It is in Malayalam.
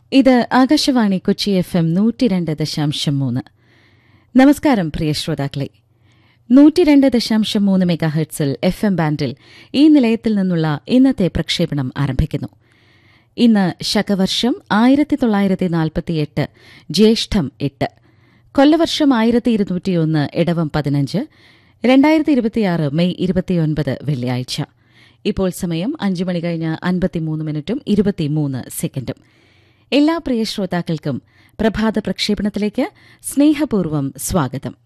ഇത് ആകാശവാണി കൊച്ചി എഫ് എം നൂറ്റിരണ്ട് ദശാംശം മൂന്ന് നമസ്കാരം പ്രിയ ശ്രോതാക്കളെ നൂറ്റിരണ്ട് ദശാംശം മൂന്ന് മെഗാഹെർട്സിൽ എഫ് എം ബാൻഡിൽ ഈ നിലയത്തിൽ നിന്നുള്ള ഇന്നത്തെ പ്രക്ഷേപണം ആരംഭിക്കുന്നു ഇന്ന് ശകവർഷം ആയിരത്തി തൊള്ളായിരത്തി നാൽപ്പത്തിയെട്ട് ജ്യേഷ്ഠം എട്ട് കൊല്ലവർഷം ആയിരത്തി ഇരുന്നൂറ്റിയൊന്ന് ഇടവം പതിനഞ്ച് രണ്ടായിരത്തി ഇരുപത്തിയാറ് മെയ് ഇരുപത്തിയൊൻപത് വെള്ളിയാഴ്ച ഇപ്പോൾ സമയം അഞ്ചു മണി കഴിഞ്ഞ് അൻപത്തിമൂന്ന് മിനിറ്റും ഇരുപത്തിമൂന്ന് സെക്കൻഡും എല്ലാ പ്രിയ ശ്രോതാക്കൾക്കും പ്രഭാത പ്രക്ഷേപണത്തിലേക്ക് സ്നേഹപൂർവ്വം സ്വാഗതം